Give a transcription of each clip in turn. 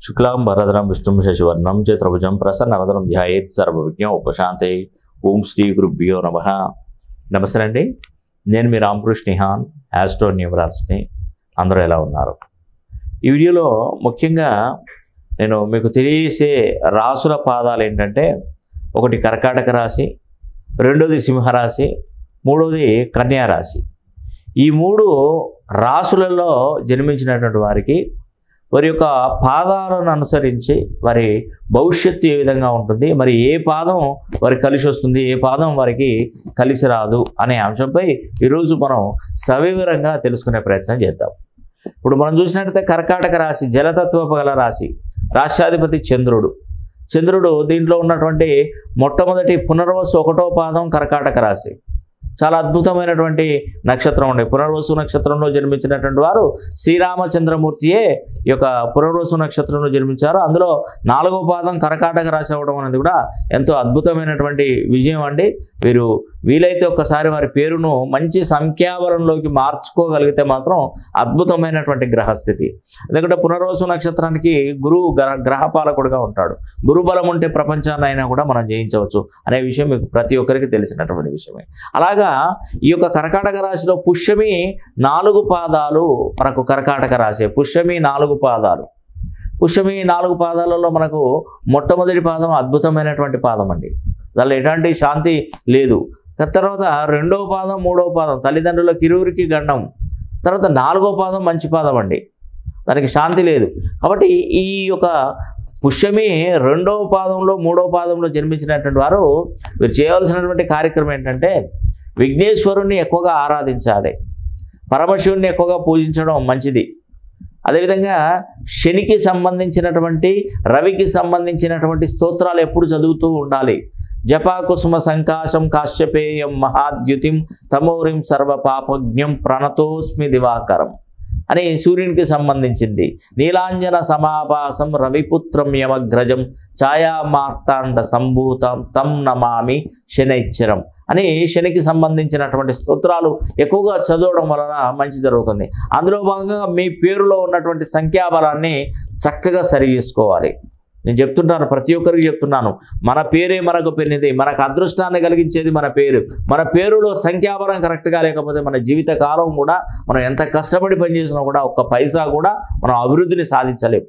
శుక్లాం వరదరం విష్ణుం శశివర్ణం చతుర్భుజం ప్రసన్నవదనం ధ్యాయేత్ సర్వవిజ్ఞ ఉపశాంతే ఓం శ్రీ గురుభ్యో నమ నమస్తే అండి నేను మీ రామకృష్ణ నిహాన్ యాస్ట్రో న్యూమరాల్స్ని అందరూ ఎలా ఉన్నారు ఈ వీడియోలో ముఖ్యంగా నేను మీకు తెలియజేసే రాసుల పాదాలు ఏంటంటే ఒకటి కర్కాటక రాశి రెండోది సింహరాశి మూడోది కన్యా రాశి ఈ మూడు రాసులలో జన్మించినటువంటి వారికి వారి యొక్క పాదాలను అనుసరించి వారి భవిష్యత్తు ఏ విధంగా ఉంటుంది మరి ఏ పాదం వారికి కలిసి వస్తుంది ఏ పాదం వారికి కలిసి రాదు అనే అంశంపై ఈరోజు మనం సవివరంగా తెలుసుకునే ప్రయత్నం చేద్దాం ఇప్పుడు మనం చూసినట్టయితే కర్కాటక రాశి జలతత్వపు గల రాశి రాష్ట్రాధిపతి చంద్రుడు చంద్రుడు దీంట్లో ఉన్నటువంటి మొట్టమొదటి పునర్వసు ఒకటో పాదం కర్కాటక రాశి చాలా అద్భుతమైనటువంటి నక్షత్రం ఉండే పునర్వసు నక్షత్రంలో జన్మించినటువంటి వారు శ్రీరామచంద్రమూర్తియే ఈ యొక్క పునర్వసు నక్షత్రంలో జన్మించారు అందులో నాలుగో పాదం కర్కాటక రాశి అవ్వడం అనేది కూడా ఎంతో అద్భుతమైనటువంటి విజయం అండి వీరు వీలైతే ఒక్కసారి వారి పేరును మంచి సంఖ్యాబలంలోకి మార్చుకోగలిగితే మాత్రం అద్భుతమైనటువంటి గ్రహస్థితి ఎందుకంటే పునర్వసు నక్షత్రానికి గురువు గ్రహ గ్రహపాలకుడుగా ఉంటాడు గురు బలం ఉంటే ప్రపంచాన్ని అయినా కూడా మనం జయించవచ్చు అనే విషయం మీకు ప్రతి ఒక్కరికి తెలిసినటువంటి విషయమే అలాగా ఈ యొక్క కర్కాటక రాశిలో పుష్యమి నాలుగు పాదాలు మనకు కర్కాటక రాశి పుష్యమి నాలుగు పాదాలు పుష్యమి నాలుగు పాదాలలో మనకు మొట్టమొదటి పాదం అద్భుతమైనటువంటి పాదం అండి దానిలో ఎలాంటి శాంతి లేదు తర్వాత రెండవ పాదం మూడవ పాదం తల్లిదండ్రుల కిరువురికి గండం తర్వాత నాలుగో పాదం మంచి పాదం అండి దానికి శాంతి లేదు కాబట్టి ఈ యొక్క పుష్యమి రెండవ పాదంలో మూడవ పాదంలో జన్మించినటువంటి వారు మీరు చేయవలసినటువంటి కార్యక్రమం ఏంటంటే విఘ్నేశ్వరుణ్ణి ఎక్కువగా ఆరాధించాలి పరమశివుణ్ణి ఎక్కువగా పూజించడం మంచిది అదేవిధంగా శనికి సంబంధించినటువంటి రవికి సంబంధించినటువంటి స్తోత్రాలు ఎప్పుడు చదువుతూ ఉండాలి జపాకుసుమ సంకాశం కాశ్యపేయం మహాద్యుతిం తమోరిం సర్వ పాపజ్ఞం ప్రణతోస్మి దివాకరం అని సూర్యునికి సంబంధించింది నీలాంజన సమాభాసం రవిపుత్రం యమగ్రజం ఛాయామార్తాండ సంభూతం తం నమామి శనైశ్చరం అని శనికి సంబంధించినటువంటి స్తోత్రాలు ఎక్కువగా చదవడం వలన మంచి జరుగుతుంది అందులో భాగంగా మీ పేరులో ఉన్నటువంటి సంఖ్యాబలాన్ని చక్కగా సరి చేసుకోవాలి నేను చెప్తున్నాను ప్రతి ఒక్కరికి చెప్తున్నాను మన పేరే మనకు పెరిగింది మనకు అదృష్టాన్ని కలిగించేది మన పేరు మన పేరులో సంఖ్యాబలం కరెక్ట్గా లేకపోతే మన జీవిత కాలం కూడా మనం ఎంత కష్టపడి పనిచేసినా కూడా ఒక్క పైసా కూడా మనం అభివృద్ధిని సాధించలేము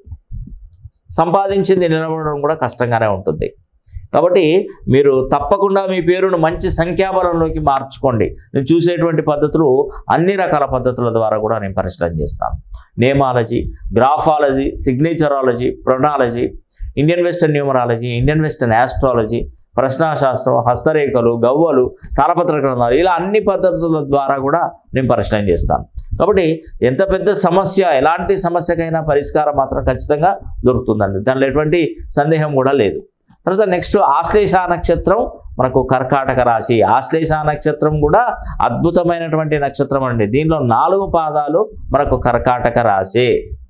సంపాదించింది నిలబడడం కూడా కష్టంగానే ఉంటుంది కాబట్టి మీరు తప్పకుండా మీ పేరును మంచి సంఖ్యాబలంలోకి మార్చుకోండి నేను చూసేటువంటి పద్ధతులు అన్ని రకాల పద్ధతుల ద్వారా కూడా నేను పరిశీలన చేస్తాను nameology graphology signatureology pronology Indian western numerology Indian western astrology ప్రశ్నాశాస్త్రం హస్తరేఖలు గవ్వలు తాళపత్ర గ్రంథాలు ఇలా అన్ని పద్ధతుల ద్వారా కూడా నేను పరిశీలన చేస్తాను కాబట్టి ఎంత పెద్ద సమస్య ఎలాంటి సమస్యకైనా పరిష్కారం మాత్రం ఖచ్చితంగా దొరుకుతుందండి దానిలో ఎటువంటి సందేహం కూడా లేదు తర్వాత నెక్స్ట్ ఆశ్లేష నక్షత్రం మనకు కర్కాటక రాశి ఆశ్లేష నక్షత్రం కూడా అద్భుతమైనటువంటి నక్షత్రం అండి దీనిలో నాలుగు పాదాలు మనకు కర్కాటక రాశి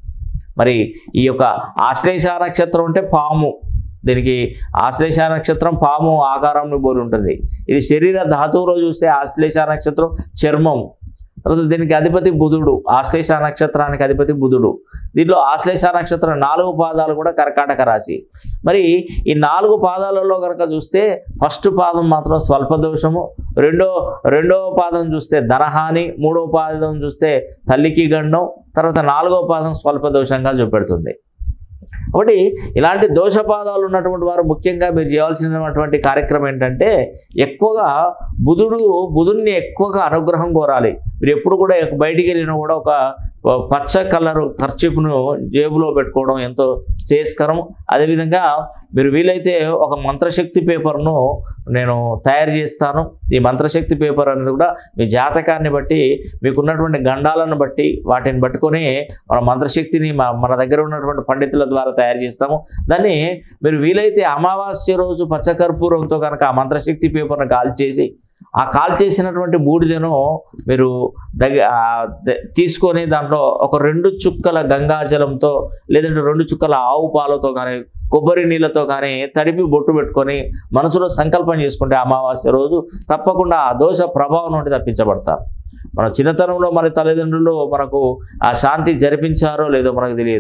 మరి ఈ యొక్క ఆశ్లేష నక్షత్రం అంటే పాము దీనికి ఆశ్లేష నక్షత్రం పాము ఆకారంలో పోలి ఉంటుంది ఇది శరీర ధాతువులో చూస్తే ఆశ్లేష నక్షత్రం చర్మం తర్వాత దీనికి అధిపతి బుధుడు ఆశ్లేష నక్షత్రానికి అధిపతి బుధుడు దీనిలో ఆశ్లేష నక్షత్రం నాలుగు పాదాలు కూడా కర్కాటక రాశి మరి ఈ నాలుగు పాదాలలో కనుక చూస్తే ఫస్ట్ పాదం మాత్రం స్వల్ప దోషము రెండో రెండవ పాదం చూస్తే ధనహాని మూడవ పాదం చూస్తే తల్లికి గండం తర్వాత నాలుగో పాదం స్వల్ప దోషంగా చూపెడుతుంది కాబట్టి ఇలాంటి దోషపాదాలు ఉన్నటువంటి వారు ముఖ్యంగా మీరు చేయాల్సినటువంటి కార్యక్రమం ఏంటంటే ఎక్కువగా బుధుడు బుధుడిని ఎక్కువగా అనుగ్రహం కోరాలి మీరు ఎప్పుడు కూడా బయటికి వెళ్ళినా కూడా ఒక పచ్చ కలరు ఖర్చును జేబులో పెట్టుకోవడం ఎంతో శ్రేయస్కరం అదేవిధంగా మీరు వీలైతే ఒక మంత్రశక్తి పేపర్ను నేను తయారు చేస్తాను ఈ మంత్రశక్తి పేపర్ అనేది కూడా మీ జాతకాన్ని బట్టి మీకున్నటువంటి గండాలను బట్టి వాటిని పట్టుకొని మన మంత్రశక్తిని మన దగ్గర ఉన్నటువంటి పండితుల ద్వారా తయారు చేస్తాము దాన్ని మీరు వీలైతే అమావాస్య రోజు పచ్చకర్పూరంతో కనుక ఆ మంత్రశక్తి పేపర్ను కాల్చేసి ఆ కాల్ చేసినటువంటి బూడిదను మీరు దగ్గ తీసుకొని దాంట్లో ఒక రెండు చుక్కల గంగాజలంతో లేదంటే రెండు చుక్కల ఆవు పాలతో కానీ కొబ్బరి నీళ్ళతో కానీ తడిపి బొట్టు పెట్టుకొని మనసులో సంకల్పం చేసుకుంటే అమావాస్య రోజు తప్పకుండా ఆ దోష ప్రభావం నుండి తప్పించబడతారు మన చిన్నతనంలో మన తల్లిదండ్రులు మనకు ఆ శాంతి జరిపించారో లేదో మనకు తెలియదు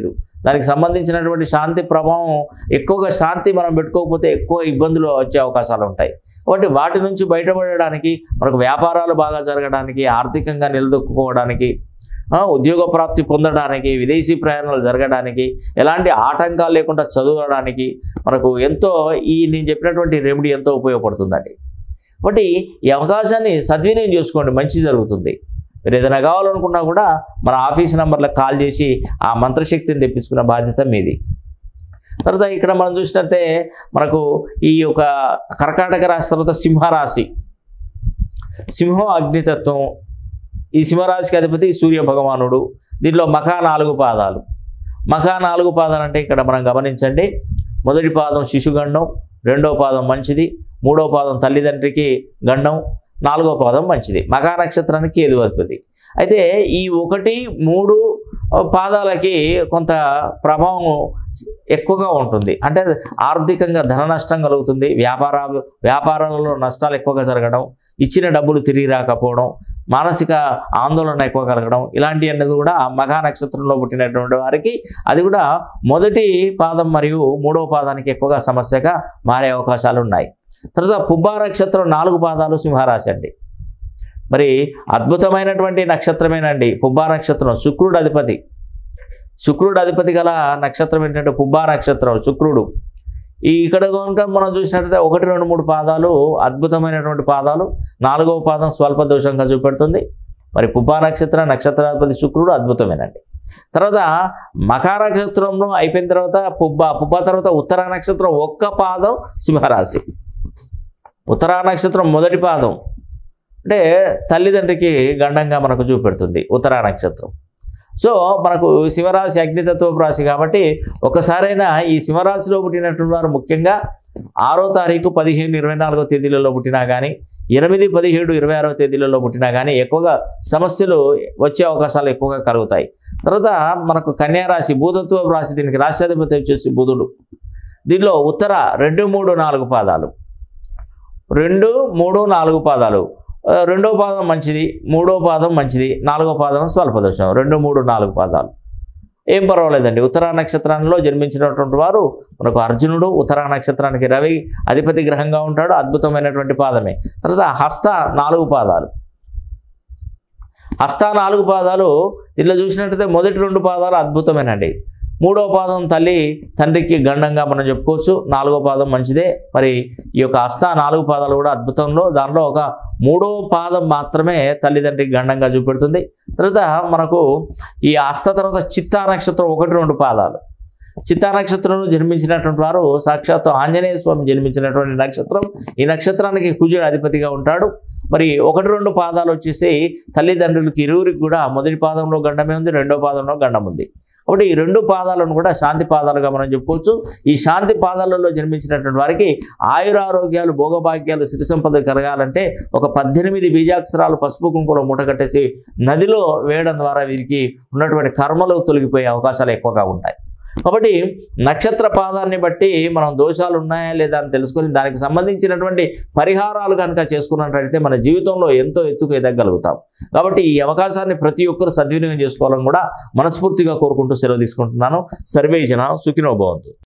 దానికి సంబంధించినటువంటి శాంతి ప్రభావం ఎక్కువగా శాంతి మనం పెట్టుకోకపోతే ఎక్కువ ఇబ్బందులు వచ్చే అవకాశాలు ఉంటాయి కాబట్టి వాటి నుంచి బయటపడడానికి మనకు వ్యాపారాలు బాగా జరగడానికి ఆర్థికంగా నిలదొక్కుకోవడానికి ఆ, ఉద్యోగ ప్రాప్తి పొందడానికి విదేశీ ప్రయాణాలు జరగడానికి ఎలాంటి ఆటంకాలు లేకుండా చదవడానికి మనకు ఎంతో ఈ నేను చెప్పినటువంటి రెమెడీ ఎంతో ఉపయోగపడుతుందండి కాబట్టి ఈ అవకాశాన్ని సద్వినియోగం చేసుకోండి మంచి జరుగుతుంది మీరు ఏదైనా కావాలనుకున్నా కూడా మన ఆఫీస్ నెంబర్లకు కాల్ చేసి ఆ మంత్రశక్తిని తెప్పించుకున్న బాధ్యత మీది తర్వాత ఇక్కడ మనం చూసినట్టే మనకు ఈ యొక్క కర్కాటక రాశి తర్వాత సింహరాశి సింహం అగ్నితత్వం ఈ సింహరాశికి అధిపతి సూర్య భగవానుడు దీనిలో మఖా నాలుగు పాదాలు మఖా నాలుగు పాదాలు అంటే ఇక్కడ మనం గమనించండి మొదటి పాదం శిశుగండం రెండో పాదం మంచిది మూడో పాదం తల్లిదండ్రికి గండం నాలుగో పాదం మంచిది మఖా నక్షత్రానికి కేదు అధిపతి అయితే ఈ ఒకటి మూడు పాదాలకి కొంత ప్రభావం ఎక్కువగా ఉంటుంది అంటే ఆర్థికంగా ధన నష్టం కలుగుతుంది వ్యాపార వ్యాపారాలలో నష్టాలు ఎక్కువగా జరగడం ఇచ్చిన డబ్బులు తిరిగి రాకపోవడం మానసిక ఆందోళన ఎక్కువ కలగడం ఇలాంటి అనేది కూడా మఘా నక్షత్రంలో పుట్టినటువంటి వారికి అది కూడా మొదటి పాదం మరియు మూడవ పాదానికి ఎక్కువగా సమస్యగా మారే అవకాశాలు ఉన్నాయి తర్వాత పుబ్బా నక్షత్రం నాలుగు పాదాలు సింహరాశి అండి మరి అద్భుతమైనటువంటి నక్షత్రమేనండి పుబ్బా నక్షత్రం శుక్రుడు అధిపతి శుక్రుడు అధిపతి గల నక్షత్రం ఏంటంటే పుబ్బా నక్షత్రం శుక్రుడు ఈ ఇక్కడ కనుక మనం చూసినట్లయితే ఒకటి రెండు మూడు పాదాలు అద్భుతమైనటువంటి పాదాలు నాలుగవ పాదం స్వల్ప దోషంగా చూపెడుతుంది మరి పుబ్బా నక్షత్ర నక్షత్రాధిపతి శుక్రుడు అద్భుతమేనండి తర్వాత మకర నక్షత్రంలో అయిపోయిన తర్వాత పుబ్బ పుబ్బ తర్వాత ఉత్తర నక్షత్రం ఒక్క పాదం సింహరాశి ఉత్తరా నక్షత్రం మొదటి పాదం అంటే తల్లిదండ్రికి గండంగా మనకు చూపెడుతుంది ఉత్తరా నక్షత్రం సో మనకు శివరాశి అగ్నితత్వపు రాశి కాబట్టి ఒకసారైనా ఈ శివరాశిలో పుట్టినటువంటి వారు ముఖ్యంగా ఆరో తారీఖు పదిహేను ఇరవై నాలుగో తేదీలలో పుట్టినా కానీ ఎనిమిది పదిహేడు ఇరవై ఆరో తేదీలలో పుట్టినా కానీ ఎక్కువగా సమస్యలు వచ్చే అవకాశాలు ఎక్కువగా కలుగుతాయి తర్వాత మనకు కన్యా రాశి భూతత్వ రాశి దీనికి రాష్ట్రాధిపతి వచ్చేసి బుధుడు దీనిలో ఉత్తర రెండు మూడు నాలుగు పాదాలు రెండు మూడు నాలుగు పాదాలు ఆ, రెండో పాదం మంచిది మూడో పాదం మంచిది నాలుగో పాదం స్వల్పదోషం రెండు మూడు నాలుగు పాదాలు ఏం పర్వాలేదండి ఉత్తరా నక్షత్రంలో జన్మించినటువంటి వారు మనకు అర్జునుడు ఉత్తరా నక్షత్రానికి రవి అధిపతి గ్రహంగా ఉంటాడు అద్భుతమైనటువంటి పాదమే తర్వాత హస్త నాలుగు పాదాలు హస్త నాలుగు పాదాలు దీనిలో చూసినట్టయితే మొదటి రెండు పాదాలు అద్భుతమేనండి మూడో పాదం తల్లి తండ్రికి గండంగా మనం చెప్పుకోవచ్చు నాలుగో పాదం మంచిదే మరి ఈ యొక్క హస్త నాలుగు పాదాలు కూడా అద్భుతంలో దానిలో ఒక మూడో పాదం మాత్రమే తల్లిదండ్రికి గండంగా చూపెడుతుంది తర్వాత మనకు ఈ హస్త తర్వాత చిత్తా నక్షత్రం ఒకటి రెండు పాదాలు చిత్తా నక్షత్రంలో జన్మించినటువంటి వారు సాక్షాత్తు ఆంజనేయ స్వామి జన్మించినటువంటి నక్షత్రం ఈ నక్షత్రానికి కుజుడు అధిపతిగా ఉంటాడు మరి ఒకటి రెండు పాదాలు వచ్చేసి తల్లిదండ్రులకి ఇరువురికి కూడా మొదటి పాదంలో గండమే ఉంది రెండో పాదంలో గండం ఉంది కాబట్టి ఈ రెండు పాదాలను కూడా శాంతి పాదాలుగా మనం చెప్పుకోవచ్చు ఈ శాంతి పాదాలలో జన్మించినటువంటి వారికి ఆయురారోగ్యాలు భోగభాగ్యాలు సిరి సంపద కలగాలంటే ఒక పద్దెనిమిది బీజాక్షరాలు పసుపు కుంకుమలో మూటగట్టేసి నదిలో వేయడం ద్వారా వీరికి ఉన్నటువంటి కర్మలు తొలగిపోయే అవకాశాలు ఎక్కువగా ఉంటాయి కాబట్టి నక్షత్ర పాదాన్ని బట్టి మనం దోషాలు ఉన్నాయా లేదా అని తెలుసుకొని దానికి సంబంధించినటువంటి పరిహారాలు కనుక చేసుకున్నట్లయితే మన జీవితంలో ఎంతో ఎత్తుకు ఎదగలుగుతాం కాబట్టి ఈ అవకాశాన్ని ప్రతి ఒక్కరు సద్వినియోగం చేసుకోవాలని కూడా మనస్ఫూర్తిగా కోరుకుంటూ సెలవు తీసుకుంటున్నాను సర్వే జన సుఖినో భవంతు